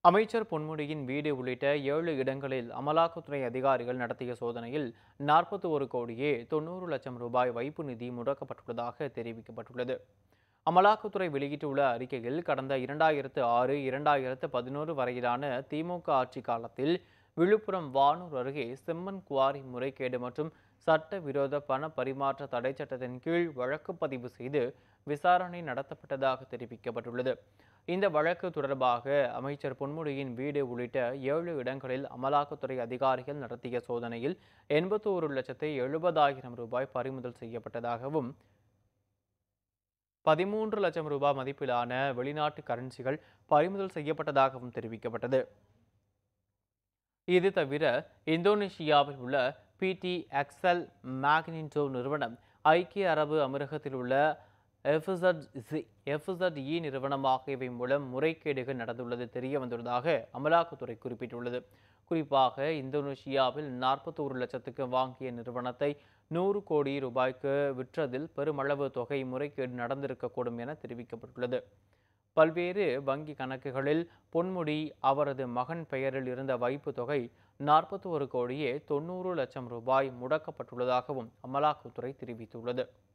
அமைச்சர் பொன்முடியின் வீடு உள்ளிட்ட ஏழு இடங்களில் அமலாக்கத்துறை அதிகாரிகள் நடத்திய சோதனையில் நாற்பத்தி ஒரு கோடியே தொண்ணூறு லட்சம் ரூபாய் வைப்பு நிதி முடக்கப்பட்டுள்ளதாக தெரிவிக்கப்பட்டுள்ளது அமலாக்கத்துறை வெளியிட்டுள்ள அறிக்கையில் கடந்த இரண்டாயிரத்து ஆறு இரண்டாயிரத்து பதினோரு வரையிலான திமுக ஆட்சி காலத்தில் விழுப்புரம் வானூர் அருகே செம்மன் குவாரி முறைகேடு மற்றும் சட்டவிரோத பண பரிமாற்ற தடை சட்டத்தின் கீழ் வழக்கு பதிவு செய்து விசாரணை நடத்தப்பட்டதாக தெரிவிக்கப்பட்டுள்ளது இந்த வழக்கு தொடர்பாக அமைச்சர் பொன்முடியின் வீடு உள்ளிட்ட ஏழு இடங்களில் அமலாக்கத்துறை அதிகாரிகள் நடத்திய சோதனையில் எண்பத்தோரு லட்சத்து எழுபதாயிரம் ரூபாய் பறிமுதல் செய்யப்பட்டதாகவும் பதிமூன்று லட்சம் ரூபாய் மதிப்பிலான வெளிநாட்டு கரன்சிகள் பறிமுதல் செய்யப்பட்டதாகவும் தெரிவிக்கப்பட்டது இது தவிர இந்தோனேஷியாவில் உள்ள பிடி எக்ஸல் மேக்னின்டோ நிறுவனம் ஐக்கிய அரபு அமீரகத்தில் உள்ள எஃப்இசட் எஃப்இசட் இ நிறுவனம் ஆகியவை மூலம் முறைகேடுகள் நடந்துள்ளது தெரிய வந்துள்ளதாக அமலாக்கத்துறை குறிப்பிட்டுள்ளது குறிப்பாக இந்தோனேஷியாவில் நாற்பத்தோரு லட்சத்துக்கு வாங்கிய நிறுவனத்தை நூறு கோடி ரூபாய்க்கு விற்றதில் பெருமளவு தொகை முறைகேடு நடந்திருக்கக்கூடும் என தெரிவிக்கப்பட்டுள்ளது பல்வேறு வங்கி கணக்குகளில் பொன்முடி அவரது மகன் பெயரில் இருந்த வைப்பு தொகை நாற்பத்தி ஒரு கோடியே தொண்ணூறு லட்சம் ரூபாய் முடக்கப்பட்டுள்ளதாகவும் அமலாக்கத்துறை தெரிவித்துள்ளது